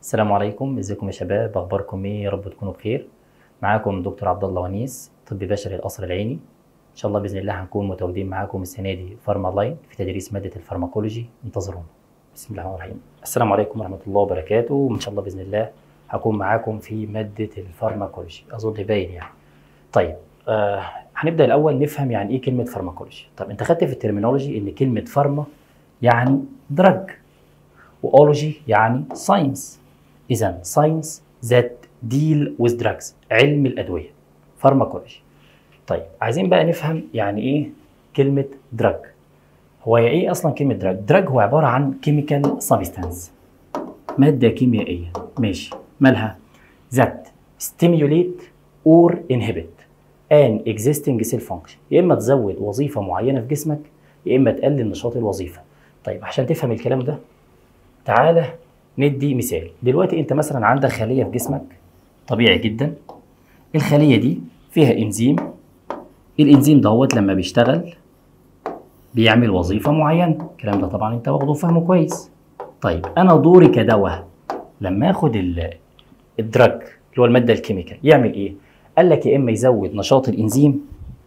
السلام عليكم ازيكم يا شباب اخباركم ايه يا رب تكونوا بخير معاكم دكتور عبد الله ونيس طب بشري القصر العيني ان شاء الله باذن الله هنكون متواجدين معاكم السنه دي فارما لاين في تدريس ماده الفارماكولوجي انتظرونا بسم الله الرحمن الرحيم السلام عليكم ورحمه الله وبركاته وان شاء الله باذن الله هكون معاكم في ماده الفارماكولوجي اظن باين يعني طيب آه هنبدا الاول نفهم يعني ايه كلمه فارماكولوجي طب انت خدت في الترمينولوجي ان كلمه فارما يعني دراج واولوجي يعني ساينس اذا ساينس ذات ديل وذ دراجز علم الادويه فارماكولوجي طيب عايزين بقى نفهم يعني ايه كلمه دراج هو ايه اصلا كلمه دراج دراج هو عباره عن كيميكال سبستانس ماده كيميائيه ماشي مالها ذات stimulate or inhibit an existing cell function يا اما تزود وظيفه معينه في جسمك يا اما تقلل نشاط الوظيفه طيب عشان تفهم الكلام ده تعالى ندي مثال دلوقتي انت مثلا عندك خليه في جسمك طبيعي جدا الخليه دي فيها انزيم الانزيم دوت لما بيشتغل بيعمل وظيفه معينه الكلام ده طبعا انت واخده فاهمه كويس طيب انا دوري كدواء لما اخد ال- الدراج اللي هو الماده الكيميكال يعمل ايه قال لك يا اما يزود نشاط الانزيم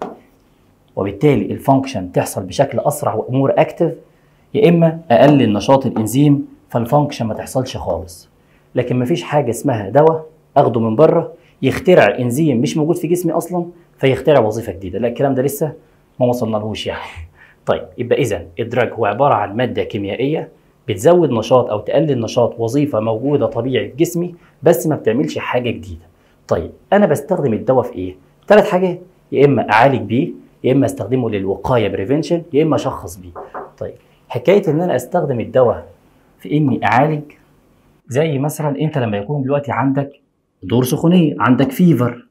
وبالتالي الفانكشن تحصل بشكل اسرع وامور اكتف يا اما اقلل نشاط الانزيم فالفانكشن ما تحصلش خالص لكن مفيش حاجه اسمها دواء اخده من بره يخترع انزيم مش موجود في جسمي اصلا فيخترع وظيفه جديده لا الكلام ده لسه ما وصلنا لهوش يعني طيب يبقى اذا الدراج هو عباره عن ماده كيميائيه بتزود نشاط او تقلل نشاط وظيفه موجوده طبيعي في جسمي بس ما بتعملش حاجه جديده طيب انا بستخدم الدواء في ايه ثلاث حاجات يا اما اعالج بيه يا اما استخدمه للوقايه بريفنشن يا اما اشخص بيه طيب حكايه ان انا استخدم الدواء في اني اعالج زي مثلا انت لما يكون دلوقتي عندك دور سخونيه عندك فيفر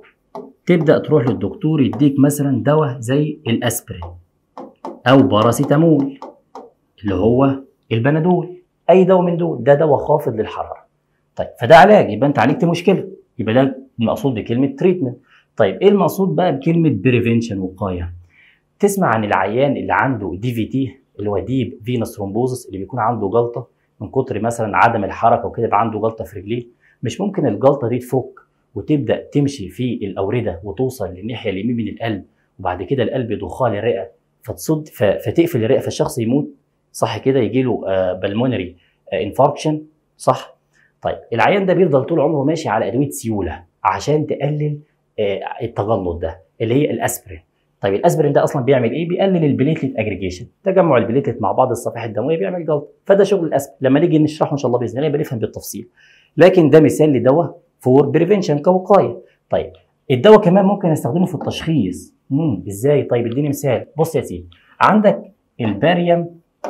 تبدا تروح للدكتور يديك مثلا دواء زي الاسبرين او باراسيتامول اللي هو البنادول اي دواء من دول ده دواء خافض للحراره طيب فده علاج يبقى انت عالجت مشكله يبقى ده المقصود بكلمه تريتمنت طيب ايه المقصود بقى بكلمه بريفنشن وقايه تسمع عن العيان اللي عنده دي في تي اللي هو ديب فينس ثرومبوزس اللي بيكون عنده جلطه من كتر مثلا عدم الحركه وكده يبقى عنده جلطه في رجليه مش ممكن الجلطه دي تفك وتبدا تمشي في الاورده وتوصل للناحيه اليمين من القلب وبعد كده القلب يضخها للرئه فتصد ف- فتقفل الرئه فالشخص يموت صح كده يجي له بالمونري انفاركشن صح طيب العيان ده بيفضل طول عمره ماشي على ادويه سيوله عشان تقلل آه، التجلط ده اللي هي الاسبرين طيب الاسبرين ده اصلا بيعمل ايه بيقلل البليتلت اجريجيشن تجمع البليتلت مع بعض الصفائح الدمويه بيعمل جلطه فده شغل الاسبرين لما نيجي نشرحه ان شاء الله باذن الله يبقى نفهم بالتفصيل لكن ده مثال لدواء فور بريفنشن كوقايه طيب الدواء كمان ممكن استخدمه في التشخيص امم ازاي طيب اديني مثال بص يا سيدي عندك الباريوم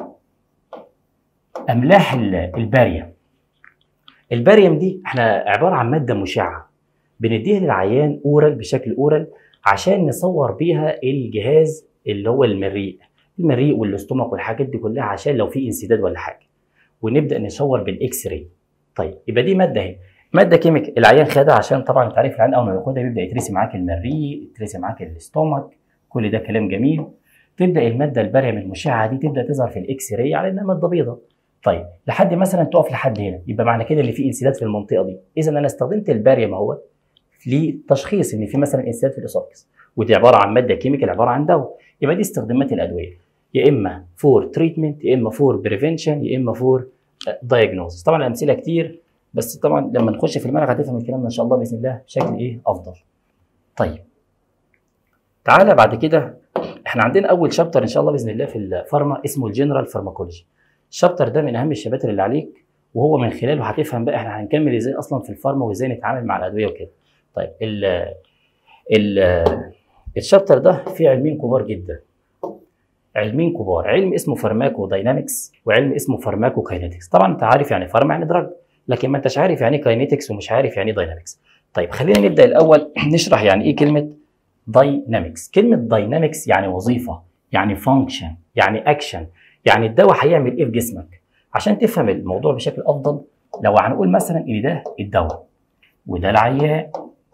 املاح ال- الباريوم الباريوم دي احنا عباره عن ماده مشعه بنديها للعيان اورال بشكل اورال عشان نصور بيها الجهاز اللي هو المريء المريء والاستومك والحاجات دي كلها عشان لو في انسداد ولا حاجه ونبدا نصور بالاكس راي طيب يبقى دي ماده اهي ماده كيميك العيان خدها عشان طبعا انت عارف العيان اول ما ياخدها بيبدا يترسي معاك المريء يترسي معاك الاستومك كل ده كلام جميل تبدا الماده الباريوم المشعه دي تبدا تظهر في الاكس راي على انها ماده بيضاء طيب لحد مثلا تقف لحد هنا يبقى معنى كده اللي في انسداد في المنطقه دي اذا انا استخدمت الباريوم اهو لتشخيص ان في مثلا انسداد في الاسوفكس ودي عباره عن ماده كيميكال عباره عن دواء يبقى دي استخدامات الادويه يا اما فور تريتمنت يا اما فور بريفنشن يا اما فور دايجنوزس طبعا الامثله كتير بس طبعا لما نخش في المنهج هتفهم الكلام ده ان شاء الله باذن الله بشكل ايه افضل طيب تعالى بعد كده احنا عندنا اول شابتر ان شاء الله باذن الله في الفارما اسمه الجنرال فارماكولوجي الشابتر ده من اهم الشباتر اللي عليك وهو من خلاله هتفهم بقى احنا هنكمل ازاي اصلا في الفارما وازاي نتعامل مع الادويه وكده طيب ال ال الشابتر ده فيه علمين كبار جدا علمين كبار علم اسمه فارماكو داينامكس وعلم اسمه فارماكو كاينetics طبعا انت عارف يعني فارما يعني دراج لكن ما انتش عارف يعني كاينetics ومش عارف يعني داينامكس طيب خلينا نبدا الاول نشرح يعني ايه كلمه داينامكس كلمه داينامكس يعني وظيفه يعني فانكشن يعني اكشن يعني الدواء هيعمل ايه في جسمك عشان تفهم الموضوع بشكل افضل لو هنقول مثلا ان ده الدواء وده العيان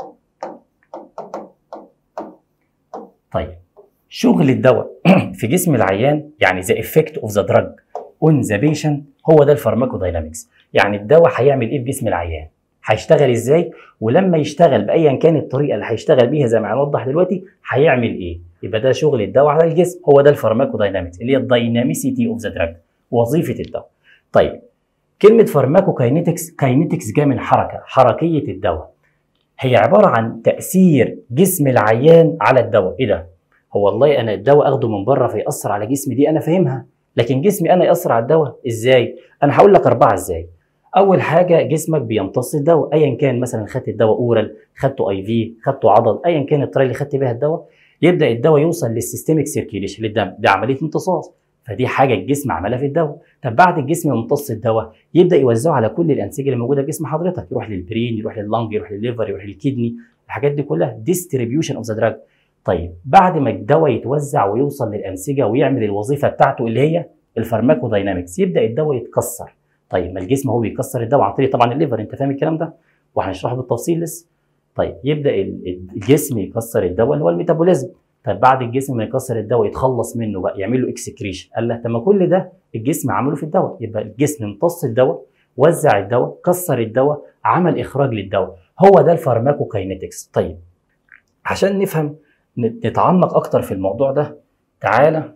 طيب شغل الدواء في جسم العيان يعني the effect of the drug on the patient هو ده الفارماكوداينامكس يعني الدواء هيعمل ايه في جسم العيان هيشتغل ازاي ولما يشتغل بايا كان الطريقه اللي هيشتغل بيها زي ما هنوضح دلوقتي هيعمل ايه يبقى ده شغل الدواء على الجسم هو ده الفارماكو داينامكس اللي هي الدايناميسيتي اوف ذا دراج وظيفه الدواء طيب كلمه فارماكو كاينيتكس كاينيتكس جايه من حركه حركيه الدواء هي عباره عن تاثير جسم العيان على الدواء ايه ده هو والله انا الدواء اخده من بره فيأثر على جسمي دي انا فاهمها لكن جسمي انا يأثر على الدواء ازاي انا هقول لك اربعه ازاي اول حاجه جسمك بيمتص الدواء ايا كان مثلا خدت الدواء اورال خدته اي في خدته عضل ايا كان الطريقه اللي خدت بيها الدواء يبدا الدواء يوصل للسيستميك سيركيليشن للدم ده عمليه امتصاص فدي حاجه الجسم عملها في الدواء طب بعد الجسم ما يمتص الدواء يبدا يوزعه على كل الانسجه اللي موجوده في جسم حضرتك يروح للبرين يروح لللنج يروح للليفر يروح للكدني الحاجات دي كلها ديستريبيوشن اوف ذا دراج طيب بعد ما الدواء يتوزع ويوصل للانسجه ويعمل الوظيفه بتاعته اللي هي الفارماكو داينامكس يبدا الدواء يتكسر طيب ما الجسم هو بيكسر الدواء عن طريق طبعا الليفر انت فاهم الكلام ده وهنشرحه بالتفصيل لسه طيب يبدا الجسم يكسر الدواء اللي هو الميتابوليزم طيب بعد الجسم ما يكسر الدواء يتخلص منه بقى يعمل له اكسكريشن قال لك طب ما كل ده الجسم عمله في الدواء يبقى الجسم امتص الدواء وزع الدواء كسر الدواء عمل اخراج للدواء هو ده الفارماكو كاينيتكس طيب عشان نفهم نتعمق اكتر في الموضوع ده تعالى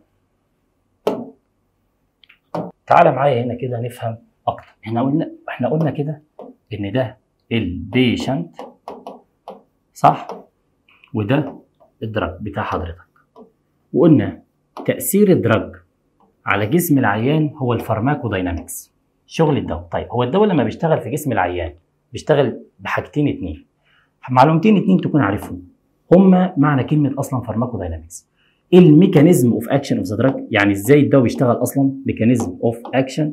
تعالى معايا هنا كده نفهم اكتر احنا قلنا احنا قلنا كده ان ده البيشنت صح وده الدرج بتاع حضرتك وقلنا تاثير الدرج على جسم العيان هو الفارماكو داينامكس شغل الدواء طيب هو الدواء لما بيشتغل في جسم العيان بيشتغل بحاجتين اتنين معلومتين اتنين تكون عارفهم هما معنى كلمه اصلا فارماكو داينامكس الميكانيزم اوف اكشن اوف ذا دراج يعني ازاي الدواء بيشتغل اصلا ميكانيزم اوف اكشن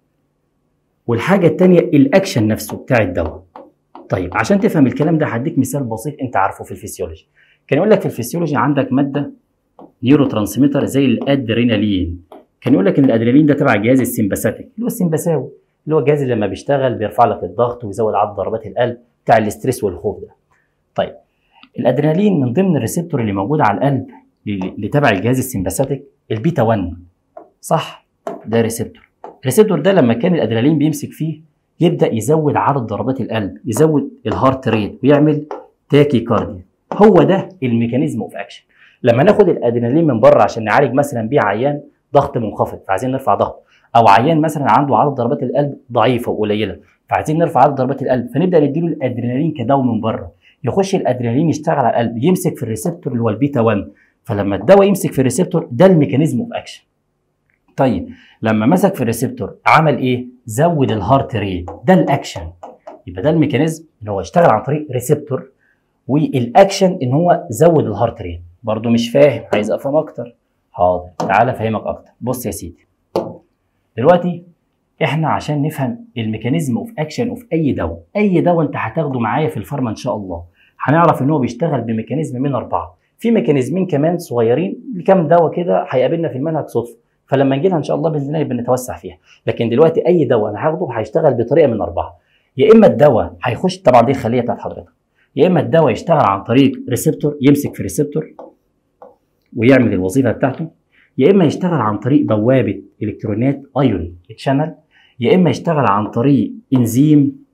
والحاجه الثانيه الاكشن نفسه بتاع الدواء طيب عشان تفهم الكلام ده هديك مثال بسيط انت عارفه في الفسيولوجي كان يقول لك في الفسيولوجي عندك ماده نيورو ترانسميتر زي الادرينالين كان يقول لك ان الادرينالين ده تبع الجهاز السمباثيك اللي هو السمبثاوي اللي هو الجهاز اللي لما بيشتغل بيرفع لك الضغط ويزود عدد ضربات القلب بتاع الاستريس والخوف ده طيب الادرينالين من ضمن الريسبتور اللي موجود على القلب اللي تبع الجهاز السمباثيك البيتا 1 صح ده ريسبتور الريسبتور ده لما كان الادرينالين بيمسك فيه يبدا يزود عدد ضربات القلب يزود الهارت ريت ويعمل تاكي كارديا هو ده الميكانيزم اوف اكشن لما ناخد الادرينالين من بره عشان نعالج مثلا بيه عيان ضغط منخفض فعايزين نرفع ضغط او عيان مثلا عنده عدد ضربات القلب ضعيفه وقليله فعايزين نرفع عدد ضربات القلب فنبدا نديله الادرينالين كدواء من بره يخش الادرينالين يشتغل على القلب يمسك في الريسبتور اللي هو البيتا 1 فلما الدواء يمسك في الريسبتور ده الميكانيزم اوف اكشن طيب لما مسك في الريسبتور عمل ايه زود الهارت ريت ده الاكشن يبقى ده الميكانيزم ان هو يشتغل عن طريق ريسبتور والاكشن ان هو زود الهارت ريت برضه مش فاهم عايز افهم اكتر حاضر تعالى افهمك اكتر بص يا سيدي دلوقتي احنا عشان نفهم الميكانيزم اوف اكشن اوف اي دواء اي دواء انت هتاخده معايا في الفارما ان شاء الله هنعرف ان هو بيشتغل بميكانيزم من اربعه في ميكانيزمين كمان صغيرين لكام دواء كده هيقابلنا في المنهج صدفه فلما نجي لها ان شاء الله باذن الله يبقى نتوسع فيها لكن دلوقتي اي دواء انا هاخده هيشتغل بطريقه من اربعه يا اما الدواء هيخش طبعا دي الخليه بتاعت حضرتك يا اما الدواء يشتغل عن طريق ريسبتور يمسك في ريسبتور ويعمل الوظيفه بتاعته يا اما يشتغل عن طريق بوابه الكترونات ايون تشانل يا اما يشتغل عن طريق انزيم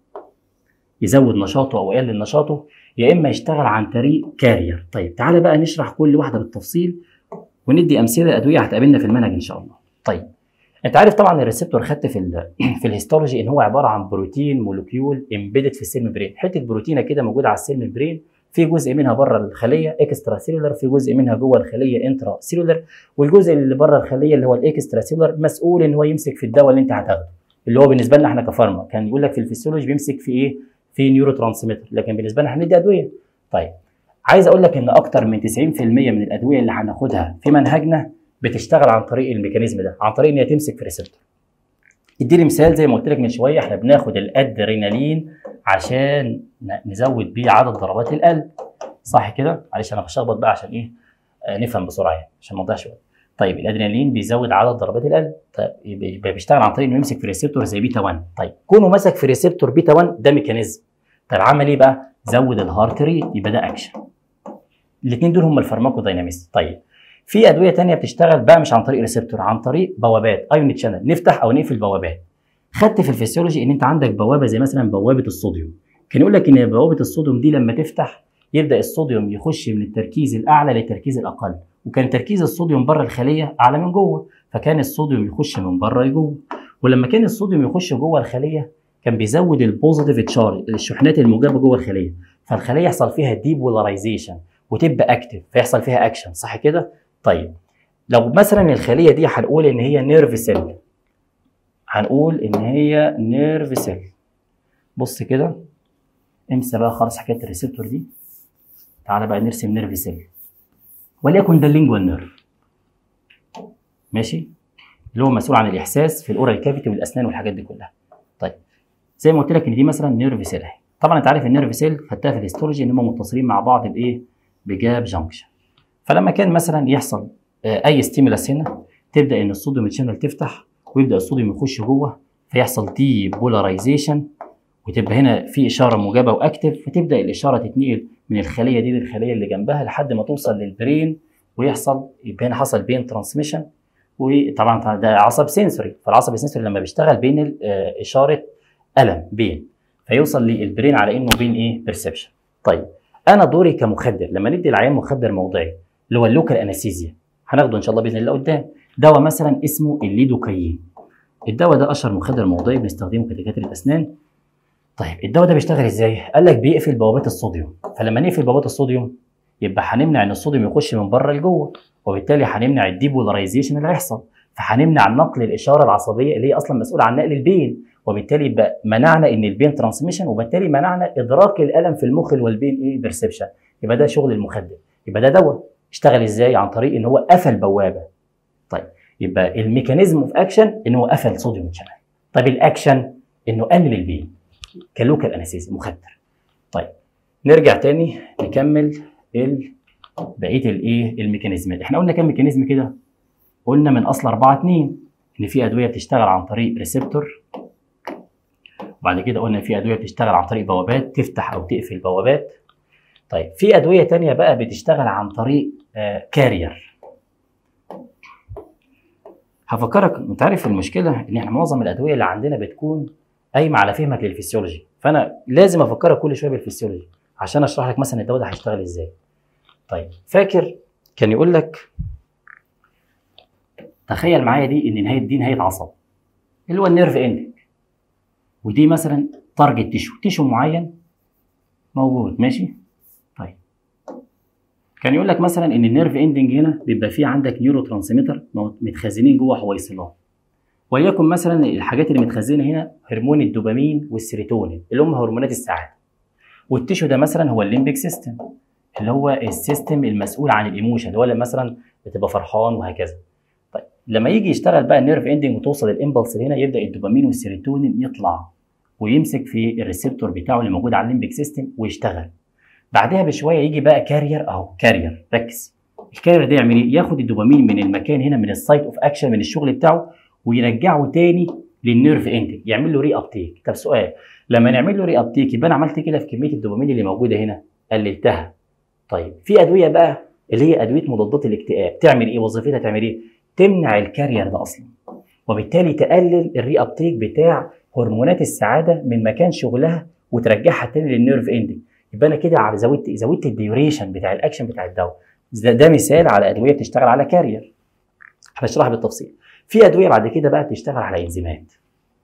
يزود نشاطه او يقلل نشاطه يا اما يشتغل عن طريق كارير طيب تعالى بقى نشرح كل واحده بالتفصيل وندي امثله ادويه هتقابلنا في المنهج ان شاء الله طيب انت عارف طبعا الريسبتور خدت في ال في الهيستولوجي ان هو عباره عن بروتين مولكيول امبيدد في السيل ممبرين حته بروتينه كده موجوده على السيل ممبرين في جزء منها بره الخليه اكسترا سيلولر في جزء منها جوه الخليه انترا سيلولر والجزء اللي بره الخليه اللي هو الاكسترا سيلولر مسؤول ان هو يمسك في الدواء اللي انت هتاخده اللي هو بالنسبه لنا احنا كفارما كان يقول لك في الفسيولوجي بيمسك في ايه في نيورو ترانسميتر لكن بالنسبه لنا هندي ادويه طيب عايز اقول لك ان اكتر من 90% من الادويه اللي هناخدها في منهجنا بتشتغل عن طريق الميكانيزم ده عن طريق ان هي تمسك في ريسبتور اديني مثال زي ما قلت لك من شويه احنا بناخد الادرينالين عشان نزود بيه عدد ضربات القلب صح كده معلش انا بشخبط بقى عشان ايه آه نفهم بسرعه يعني عشان ما نضيعش وقت طيب الادرينالين بيزود عدد ضربات القلب طيب يبقى بيشتغل عن طريق انه يمسك في ريسبتور زي بيتا 1 طيب كونه مسك في ريسبتور بيتا 1 ده ميكانيزم طيب عمل ايه بقى زود الهارت ريت يبقى ده اكشن الاثنين دول هم الفارماكو دايناميست طيب في ادويه تانية بتشتغل بقى مش عن طريق ريسبتور عن طريق بوابات ايون تشانل نفتح او نقفل بوابات خدت في الفسيولوجي ان انت عندك بوابه زي مثلا بوابه الصوديوم كان يقول لك ان بوابه الصوديوم دي لما تفتح يبدا الصوديوم يخش من التركيز الاعلى للتركيز الاقل وكان تركيز الصوديوم بره الخليه اعلى من جوه فكان الصوديوم يخش من بره لجوه ولما كان الصوديوم يخش جوه الخليه كان بيزود البوزيتيف تشارج الشحنات الموجبه جوه الخليه فالخليه يحصل فيها ديبولاريزيشن وتبقى اكتف فيحصل فيها اكشن صح كده طيب لو مثلا الخليه دي هنقول ان هي نيرف سيل هنقول ان هي نيرف سيل بص كده امسى بقى خلاص حكايه الريسبتور دي تعالى بقى نرسم نيرف سيل وليكن ده اللينجوال نيرف ماشي اللي هو مسؤول عن الاحساس في الاورال كافيتي والاسنان والحاجات دي كلها طيب زي ما قلت لك ان دي مثلا نيرف سيل اهي طبعا انت عارف النيرف سيل خدتها في الهيستولوجي ان هم متصلين مع بعض بايه بجاب جانكشن فلما كان مثلا يحصل آه، اي ستيمولاس هنا تبدا ان الصوديوم تشانل تفتح ويبدا الصوديوم يخش جوه فيحصل دي بولاريزيشن وتبقى هنا في اشاره موجبه واكتف فتبدا الاشاره تتنقل من الخليه دي للخليه اللي جنبها لحد ما توصل للبرين ويحصل يبقى هنا حصل بين ترانسميشن وطبعا ده عصب سنسوري فالعصب السنسوري لما بيشتغل بين آه، اشاره الم بين فيوصل للبرين على انه بين ايه بيرسبشن طيب انا دوري كمخدر لما ندي العيان مخدر موضعي اللي هو اللوكال انستيزيا هناخده ان شاء الله باذن الله قدام دواء مثلا اسمه الليدوكايين الدواء ده اشهر مخدر موضعي بنستخدمه كدكاتره اسنان طيب الدواء ده بيشتغل ازاي قال لك بيقفل بوابات الصوديوم فلما نقفل بوابات الصوديوم يبقى هنمنع ان الصوديوم يخش من بره لجوه وبالتالي هنمنع الديبولاريزيشن اللي هيحصل فهنمنع نقل الاشاره العصبيه اللي هي اصلا مسؤوله عن نقل البين وبالتالي يبقى منعنا ان البين ترانسميشن وبالتالي منعنا ادراك الالم في المخ اللي هو البين ايه بيرسبشن يبقى ده شغل المخدر يبقى ده دواء اشتغل ازاي عن طريق ان هو قفل بوابه طيب يبقى الميكانيزم اوف اكشن ان هو قفل صوديوم شانل طيب الاكشن انه قلل البين كلوكال انستيزيا مخدر طيب نرجع تاني نكمل ال بقيه الايه الميكانيزمات احنا قلنا كام ميكانيزم كده قلنا من اصل 4 2 ان في ادويه بتشتغل عن طريق ريسبتور وبعد كده قلنا في ادويه بتشتغل عن طريق بوابات تفتح او تقفل بوابات طيب في ادويه تانية بقى بتشتغل عن طريق آه كارير هفكرك انت عارف المشكله ان احنا معظم الادويه اللي عندنا بتكون قايمه على فهمك للفسيولوجي فانا لازم افكرك كل شويه بالفسيولوجي عشان اشرح لك مثلا الدواء ده هيشتغل ازاي طيب فاكر كان يقول لك تخيل معايا دي ان نهايه دي نهايه عصب اللي هو النيرف اندنج ودي مثلا تارجت تيشو تيشو معين موجود ماشي طيب كان يقول لك مثلا ان النيرف اندنج هنا بيبقى فيه عندك نيورو ترانسميتر متخزنين جوه حويصلات وليكن مثلا الحاجات اللي متخزنه هنا هرمون الدوبامين والسيروتونين اللي هم هرمونات السعاده والتيشو ده مثلا هو الليمبيك سيستم اللي هو السيستم المسؤول عن الايموشن اللي هو لما مثلا بتبقى فرحان وهكذا طيب لما يجي يشتغل بقى النيرف اندنج وتوصل الامبلس هنا يبدا الدوبامين والسيروتونين يطلع ويمسك في الريسبتور بتاعه اللي موجود على الليمبيك سيستم ويشتغل بعدها بشويه يجي بقى كارير اهو كارير ركز الكارير ده يعمل ايه ياخد الدوبامين من المكان هنا من السايت اوف اكشن من الشغل بتاعه ويرجعه تاني للنيرف اندنج يعمل له ري ابتيك طب سؤال لما نعمل له ري ابتيك يبقى انا عملت كده في كميه الدوبامين اللي موجوده هنا قللتها طيب في ادويه بقى اللي هي ادويه مضادات الاكتئاب تعمل ايه وظيفتها تعمل ايه تمنع الكارير ده اصلا وبالتالي تقلل الري ابتيك بتاع هرمونات السعاده من مكان شغلها وترجعها تاني للنيرف اندنج يبقى انا كده زودت زودت الديوريشن بتاع الاكشن بتاع الدواء ده, ده مثال على ادويه بتشتغل على كارير هنشرحها بالتفصيل في ادويه بعد كده بقى بتشتغل على انزيمات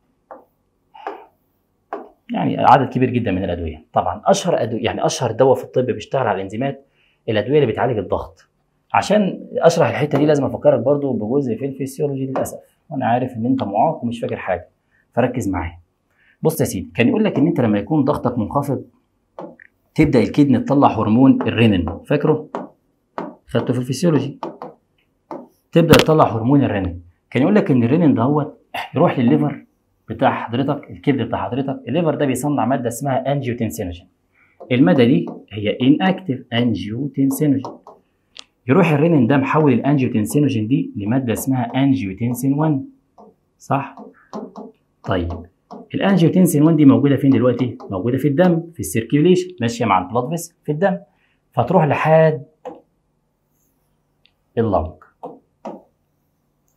يعني عدد كبير جدا من الادويه طبعا اشهر أدوية يعني اشهر دواء في الطب بيشتغل على الانزيمات الادويه اللي بتعالج الضغط عشان اشرح الحته دي لازم افكرك برضو بجزء في الفسيولوجي للاسف وانا عارف ان انت معاق ومش فاكر حاجه فركز معايا بص يا سيدي كان يقول لك ان انت لما يكون ضغطك منخفض تبدا الكدن تطلع هرمون الرينين فاكره خدته في الفسيولوجي تبدا تطلع هرمون الرينين كان يقول لك ان الرينين دهوت يروح للليفر بتاع حضرتك الكبد بتاع حضرتك الليفر ده بيصنع ماده اسمها انجيوتنسينوجين الماده دي هي ان اكتف انجيوتنسينوجين يروح الرينين ده محول الانجيوتنسينوجين دي لماده اسمها انجيوتنسين 1 صح طيب الانجيوتنسين 1 دي موجوده فين دلوقتي موجوده في الدم في السيركيوليشن ماشيه مع البلاد فيس في الدم فتروح لحد اللنج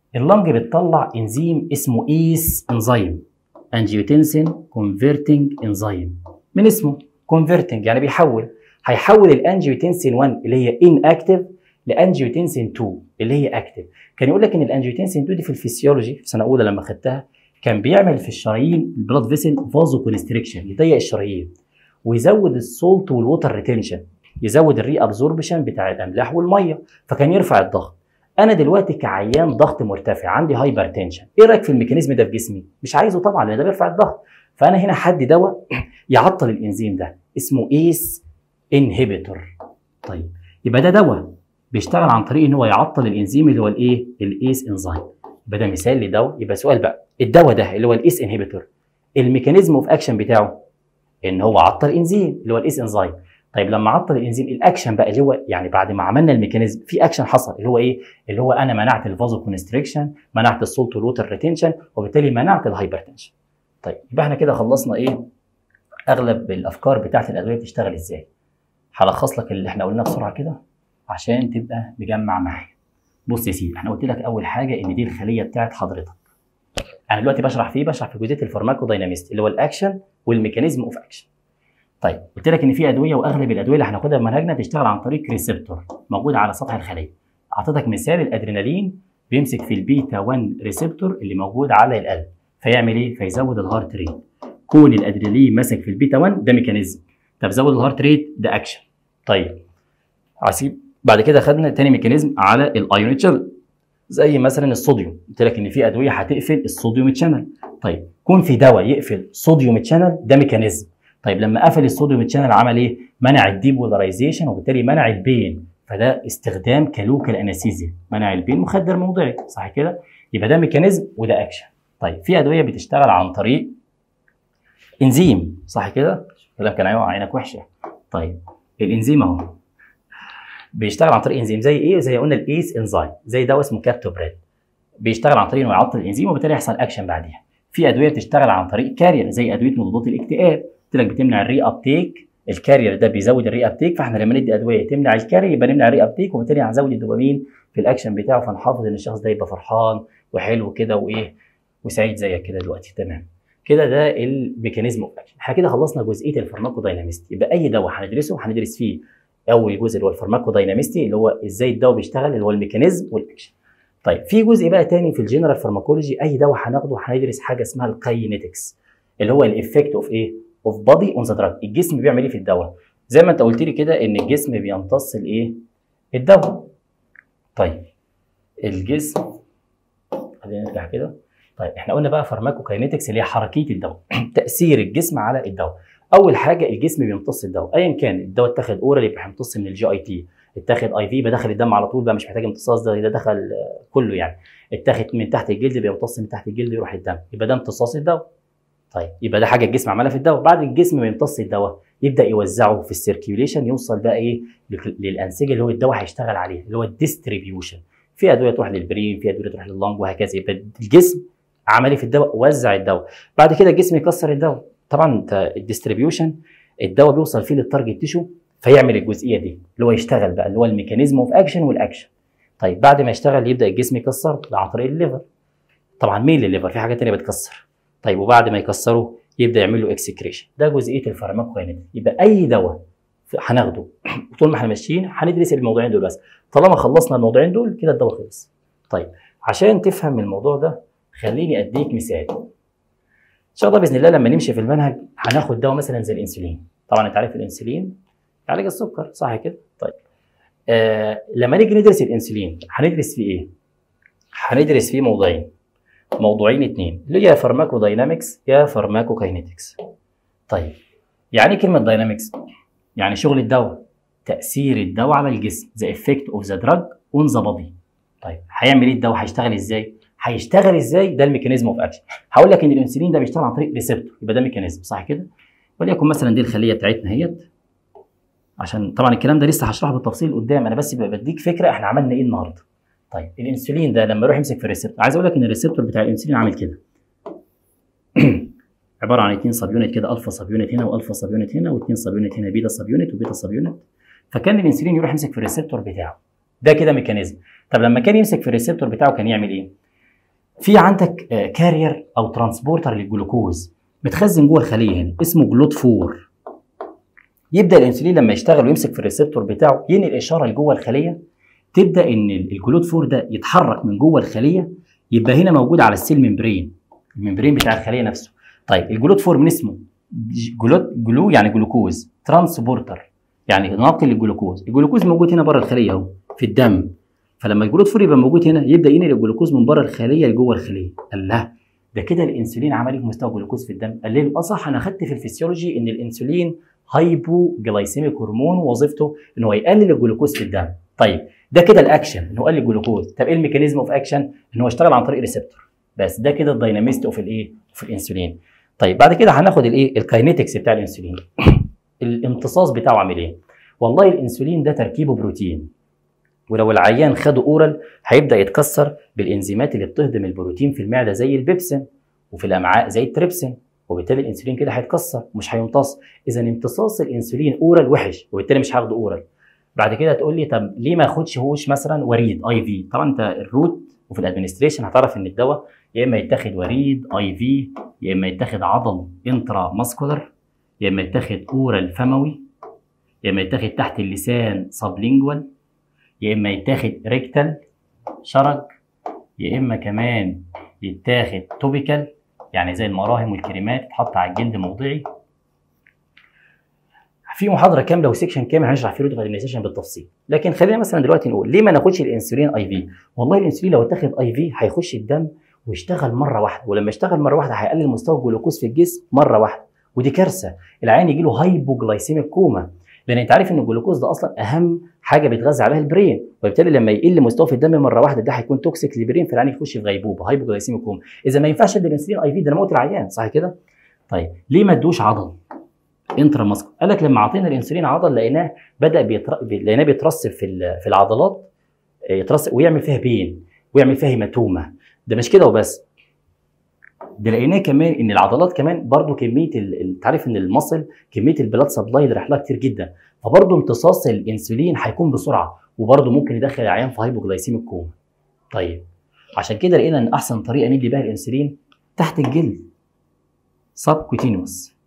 اللنج بتطلع انزيم اسمه ايس انزيم انجيوتنسين كونفرتنج انزيم من اسمه كونفرتنج يعني بيحول هيحول الانجيوتنسين 1 اللي هي ان اكتف لانجيوتنسين 2 اللي هي اكتف كان يقول لك ان الانجيوتنسين 2 دي في الفسيولوجي في سنه اولى لما خدتها كان بيعمل في الشرايين البلاد فيسل فازو كونستريكشن يضيق الشرايين ويزود السولت والووتر ريتنشن يزود الري ابزوربشن بتاع الاملاح والميه فكان يرفع الضغط انا دلوقتي كعيان ضغط مرتفع عندي هايبر تنشن ايه رايك في الميكانيزم ده في جسمي مش عايزه طبعا لان ده بيرفع الضغط فانا هنا حد دواء يعطل الانزيم ده اسمه ايس انهبيتور طيب يبقى ده دواء بيشتغل عن طريق ان هو يعطل الانزيم اللي هو الايه الايس انزيم يبقى ده مثال لدواء يبقى سؤال بقى الدواء ده اللي هو الايس انهبيتور الميكانيزم اوف اكشن بتاعه ان هو عطل انزيم اللي هو الايس انزيم طيب لما عطل الانزيم الاكشن بقى اللي هو يعني بعد ما عملنا الميكانيزم في اكشن حصل اللي هو ايه اللي هو انا منعت الفازو كونستريكشن منعت السولت والوتر ريتنشن وبالتالي منعت الهايبرتنشن طيب يبقى احنا كده خلصنا ايه اغلب الافكار بتاعت الادويه بتشتغل ازاي هلخص لك اللي احنا قلناه بسرعه كده عشان تبقى مجمع معايا بص يا سيدي احنا قلت لك اول حاجه ان دي الخليه بتاعت حضرتك انا دلوقتي بشرح فيه بشرح في جزئيه الفارماكودايناميست اللي هو الاكشن والميكانيزم اوف اكشن طيب قلت لك ان في ادويه واغلب الادويه اللي هناخدها في منهجنا بتشتغل عن طريق ريسبتور موجود على سطح الخليه اعطيتك مثال الادرينالين بيمسك في البيتا 1 ريسبتور اللي موجود على القلب فيعمل ايه فيزود الهارت ريت كون الادرينالين ماسك في البيتا 1 ده ميكانيزم طب زود الهارت ريت ده اكشن طيب عسيب بعد كده خدنا تاني ميكانيزم على الايون تشانل زي مثلا الصوديوم قلت لك ان في ادويه هتقفل الصوديوم تشانل طيب كون في دواء يقفل صوديوم تشانل ده ميكانيزم طيب لما قفل الصوديوم تشانل عمل ايه منع الديبولاريزيشن وبالتالي منع البين فده استخدام كلوكال انستيزيا منع البين مخدر موضعي صح كده يبقى ده ميكانيزم وده اكشن طيب في ادويه بتشتغل عن طريق انزيم صح كده كلام كان ايوه عينك وحشه طيب الانزيم اهو بيشتغل عن طريق انزيم زي ايه زي قلنا الايس انزيم زي دواء اسمه كابتوبريد بيشتغل عن طريق انه يعطل الانزيم وبالتالي يحصل اكشن بعديها في ادويه بتشتغل عن طريق كارير زي ادويه مضادات الاكتئاب قلت لك بتمنع الري ابتيك الكارير ده بيزود الري ابتيك فاحنا لما ندي ادويه تمنع الكارير يبقى نمنع الري ابتيك وبالتالي هنزود الدوبامين في الاكشن بتاعه فنحافظ ان الشخص ده يبقى فرحان وحلو كده وايه وسعيد زيك كده دلوقتي تمام كده ده الميكانيزم اوف اكشن احنا كده خلصنا جزئيه الفارماكودايناميست يبقى اي دواء هندرسه هندرس فيه اول جزء اللي هو الفارماكودايناميستي اللي هو ازاي الدواء بيشتغل اللي هو الميكانيزم والاكشن طيب في جزء بقى تاني في الجنرال فارماكولوجي اي دواء هناخده هندرس حاجه اسمها الكاينيتكس اللي هو الايفكت اوف ايه اوف بادي اون ذا دراج الجسم بيعمل ايه في الدواء زي ما انت قلت لي كده ان الجسم بيمتص الايه الدواء طيب الجسم خلينا نرجع كده طيب احنا قلنا بقى فارماكوكاينيتكس اللي هي حركيه الدواء تاثير الجسم على الدواء اول حاجه الجسم بيمتص الدواء ايا كان الدواء اتاخد اورال يبقى هيمتص من الجي اي تي اتاخد اي في يبقى داخل الدم على طول بقى مش محتاج امتصاص ده ده دخل كله يعني اتاخد من تحت الجلد بيمتص من تحت الجلد يروح الدم يبقى ده امتصاص الدواء طيب يبقى ده حاجه الجسم عملها في الدواء بعد الجسم ما يمتص الدواء يبدا يوزعه في السيركيوليشن يوصل بقى ايه للانسجه اللي هو الدواء هيشتغل عليه اللي هو الديستريبيوشن في ادويه تروح للبرين في ادويه تروح لللنج وهكذا يبقى الجسم عمل في الدواء وزع الدواء بعد كده الجسم يكسر الدواء طبعا انت الديستريبيوشن الدواء بيوصل فيه للتارجت تيشو فيعمل الجزئيه دي اللي هو يشتغل بقى اللي هو الميكانيزم اوف اكشن والاكشن طيب بعد ما يشتغل يبدا الجسم يكسره عن طريق الليفر طبعا مين الليفر في حاجات ثانيه بتكسر طيب وبعد ما يكسره يبدا يعمل له اكسكريشن ده جزئيه الفارماكوكاينيتكس يبقى اي دواء هناخده طول ما احنا ماشيين هندرس الموضوعين دول بس طالما خلصنا الموضوعين دول كده الدواء خلص طيب عشان تفهم الموضوع ده خليني اديك مثال ان شاء الله باذن الله لما نمشي في المنهج هناخد دواء مثلا زي الانسولين طبعا انت عارف الانسولين علاج السكر صح كده طيب آه لما نيجي ندرس الانسولين هندرس فيه ايه هندرس فيه موضوعين موضوعين اتنين اللي هي فارماكوداينامكس يا فارماكوكاينيتكس طيب يعني ايه كلمه داينامكس يعني شغل الدواء تاثير الدواء على الجسم ذا افكت اوف ذا دراج اون ذا بودي طيب هيعمل ايه الدواء هيشتغل ازاي هيشتغل ازاي ده الميكانيزم اوف اكشن هقول لك ان الانسولين ده بيشتغل عن طريق ريسبتور يبقى ده ميكانيزم صح كده وليكن مثلا دي الخليه بتاعتنا اهيت عشان طبعا الكلام ده لسه هشرحه بالتفصيل قدام انا بس بديك فكره احنا عملنا ايه النهارده طيب الانسولين ده لما يروح يمسك في الريسبتور عايز اقول لك ان الريسبتور بتاع الانسولين عامل كده عباره عن اثنين سب يونت كده الفا سب يونت هنا والفا سب يونت هنا واثنين سب يونت هنا بيتا سب يونت وبيتا سب يونت فكان الانسولين يروح يمسك في الريسبتور بتاعه ده كده ميكانيزم طب لما كان يمسك في الريسبتور بتاعه كان يعمل ايه في عندك كارير او ترانسبورتر للجلوكوز متخزن جوه الخليه هنا اسمه جلوت 4 يبدا الانسولين لما يشتغل ويمسك في الريسبتور بتاعه ينقل اشاره لجوه الخليه تبدا ان الجلوت 4 ده يتحرك من جوه الخليه يبقى هنا موجود على السيل ممبرين الممبرين بتاع الخليه نفسه طيب الجلوت 4 من اسمه جلوت جلو يعني جلوكوز ترانسبورتر يعني ناقل للجلوكوز الجلوكوز موجود هنا بره الخليه اهو في الدم فلما الجلوت 4 يبقى موجود هنا يبدا ينقل الجلوكوز من بره الخليه لجوه الخليه الله ده كده الانسولين عمل ايه في مستوى الجلوكوز في الدم قال لي اصح انا خدت في الفسيولوجي ان الانسولين هايبو جلايسيميك هرمون وظيفته ان هو يقلل الجلوكوز في الدم طيب ده كده الاكشن ان هو قلل الجلوكوز طب ايه الميكانيزم اوف اكشن ان هو اشتغل عن طريق ريسبتور بس ده كده الدايناميست اوف الايه في الانسولين طيب بعد كده هناخد الايه الكاينيتكس بتاع الانسولين الامتصاص بتاعه عامل ايه والله الانسولين ده تركيبه بروتين ولو العيان خده اورال هيبدا يتكسر بالانزيمات اللي بتهضم البروتين في المعده زي البيبسين وفي الامعاء زي التريبسين وبالتالي الانسولين كده هيتكسر مش هيمتص اذا امتصاص الانسولين اورال وحش وبالتالي مش هاخده اورال بعد كده تقول لي طب ليه ما اخدش هوش مثلا وريد اي في طبعا انت الروت وفي الادمنستريشن هتعرف ان الدواء يا اما يتاخد وريد اي في يا اما يتاخد عضل انترا ماسكولار يا اما يتاخد اورال فموي يا اما يتاخد تحت اللسان سبلينجوال يا اما يتاخد ريكتال شرج يا اما كمان يتاخد توبيكال يعني زي المراهم والكريمات تتحط على الجلد موضعي في محاضره كامله وسيكشن كامل هنشرح فيه روت ادمنستريشن بالتفصيل لكن خلينا مثلا دلوقتي نقول ليه ما ناخدش الانسولين اي في والله الانسولين لو اتاخد اي في هيخش الدم ويشتغل مره واحده ولما يشتغل مره واحده هيقلل مستوى الجلوكوز في الجسم مره واحده ودي كارثه العين يجي له هايبوجلايسيميك كوما لان انت عارف ان الجلوكوز ده اصلا اهم حاجه بيتغذى عليها البرين وبالتالي لما يقل مستواه في الدم مره واحده ده هيكون توكسيك للبرين فالعين يخش في غيبوبه هايبوجلايسيميك كوما اذا ما ينفعش ادي الانسولين اي في ده انا موت العيان صح كده طيب ليه ما ادوش عضل انترا ماسكو قال لك لما اعطينا الانسولين عضل لقيناه بدا بيتر... لقيناه بيترسب في في العضلات يترسب ويعمل فيها بين ويعمل فيها هيماتوما ده مش كده وبس ده لقيناه كمان ان العضلات كمان برضو كميه انت عارف ان المصل كميه البلاد سبلاي اللي رايح لها كتير جدا فبرضو امتصاص الانسولين هيكون بسرعه وبرضو ممكن يدخل العيان في هايبوجلايسيميك كوما طيب عشان كده لقينا ان احسن طريقه ندي بيها الانسولين تحت الجلد سبكوتينوس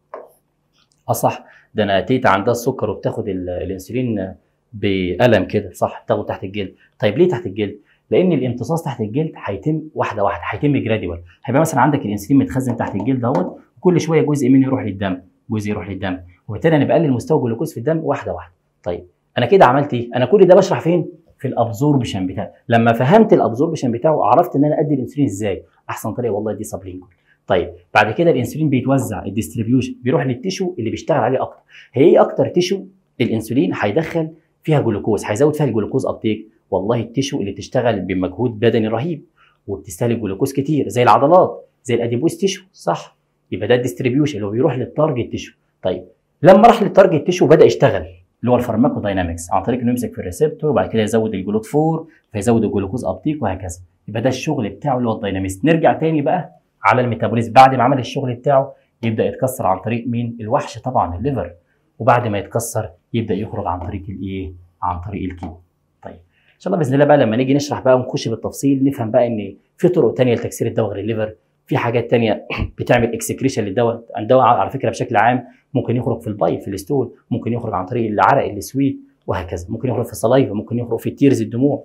اصح ده انا تيتا عندها السكر وبتاخد الانسولين بألم كده صح تاخد تحت الجلد طيب ليه تحت الجلد لان الامتصاص تحت الجلد هيتم واحده واحده هيتم جراديوال هيبقى مثلا عندك الانسولين متخزن تحت الجلد اهوت وكل شويه جزء منه يروح للدم جزء يروح للدم وبالتالي انا بقلل مستوى الجلوكوز في الدم واحده واحده طيب انا كده عملت ايه انا كل ده بشرح فين في الابزوربشن بتاعه لما فهمت الابزوربشن بتاعه عرفت ان انا ادي الانسولين ازاي احسن طريقه والله دي سبلينجول طيب بعد كده الانسولين بيتوزع الديستريبيوشن بيروح للتيشو اللي بيشتغل عليه اكتر هي ايه اكتر تيشو الانسولين هيدخل فيها جلوكوز هيزود فيها الجلوكوز ابتيك والله التيشو اللي بتشتغل بمجهود بدني رهيب وبتستهلك جلوكوز كتير زي العضلات زي الاديبوس تيشو صح يبقى ده الديستريبيوشن اللي هو بيروح للتارجت تيشو طيب لما راح للتارجت تيشو بدا يشتغل اللي هو الفارماكو داينامكس عن طريق انه يمسك في الريسبتور وبعد كده يزود الجلوت 4 فيزود الجلوكوز ابتيك وهكذا يبقى ده الشغل بتاعه اللي هو الدايناميست نرجع تاني بقى على الميتابوليزم بعد ما عمل الشغل بتاعه يبدا يتكسر عن طريق مين الوحش طبعا الليفر وبعد ما يتكسر يبدا يخرج عن طريق الايه عن طريق الكيمو طيب ان شاء الله باذن الله بقى لما نيجي نشرح بقى ونخش بالتفصيل نفهم بقى ان في طرق تانية لتكسير الدواء غير الليفر في حاجات تانية بتعمل اكسكريشن للدواء الدواء على فكره بشكل عام ممكن يخرج في الباي في الستول ممكن يخرج عن طريق العرق السويت وهكذا ممكن يخرج في الصلايفه ممكن يخرج في التيرز الدموع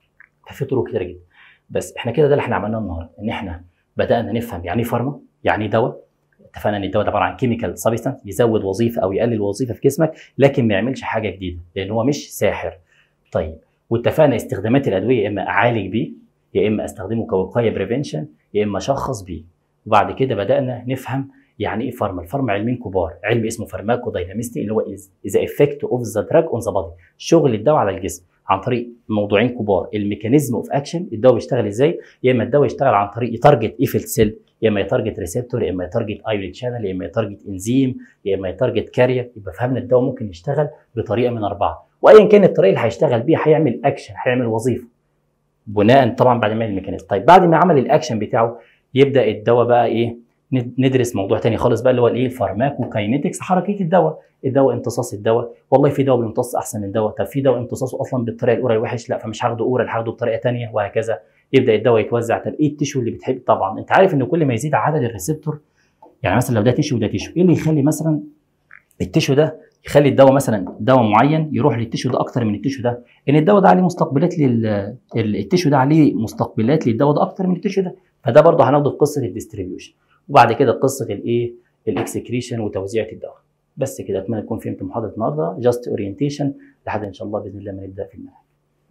ففي طرق كتير جدا بس احنا كده ده اللي احنا عملناه النهارده ان احنا بدانا نفهم يعني ايه فارما يعني ايه دواء اتفقنا ان الدواء ده عباره عن كيميكال سبستانس يزود وظيفه او يقلل وظيفه في جسمك لكن ما يعملش حاجه جديده لان هو مش ساحر طيب واتفقنا استخدامات الادويه يا اما اعالج بيه يا اما استخدمه كوقايه بريفنشن يا اما اشخص بيه وبعد كده بدانا نفهم يعني ايه فارما الفارما علمين كبار علم اسمه فارماكو داينامستي اللي هو ذا افكت اوف ذا دراج اون ذا بادي شغل الدواء على الجسم عن طريق موضوعين كبار الميكانيزم اوف اكشن الدواء بيشتغل ازاي يا اما الدواء يشتغل عن طريق يتارجت ايفل سيل يا اما يتارجت ريسبتور يا اما يتارجت ايون شانل يا اما يتارجت انزيم يا اما يتارجت كارير يبقى فهمنا الدواء ممكن يشتغل بطريقه من اربعه وايا كان الطريقه اللي هيشتغل بيها هيعمل اكشن هيعمل وظيفه بناء طبعا بعد ما يعمل الميكانيزم طيب بعد ما عمل الاكشن بتاعه يبدا الدواء بقى ايه ندرس موضوع تاني خالص بقى اللي هو الايه الفارماكوكاينetics حركيه الدواء الدواء امتصاص الدواء والله في دواء بيمتص احسن من دواء طب في دواء امتصاصه اصلا بالطريقه الاورال وحش لا فمش هاخده اورال هاخده بطريقه تانية وهكذا يبدا الدواء يتوزع طب ايه التشو اللي بتحب طبعا انت عارف ان كل ما يزيد عدد الريسبتور يعني مثلا لو ده تشو وده تشو ايه اللي يخلي مثلا التشو ده يخلي الدواء مثلا دواء معين يروح للتشو ده اكتر من التشو ده ان الدواء ده عليه مستقبلات لل التشو ده عليه مستقبلات للدواء ده اكتر من التشو ده فده برضه هناخده في قصه الديستريبيوشن وبعد كده قصه الايه الاكسكريشن وتوزيع الدواء بس كده اتمنى تكون فهمت محاضره النهارده جاست اورينتيشن لحد ان شاء الله باذن الله ما نبدا في المنهج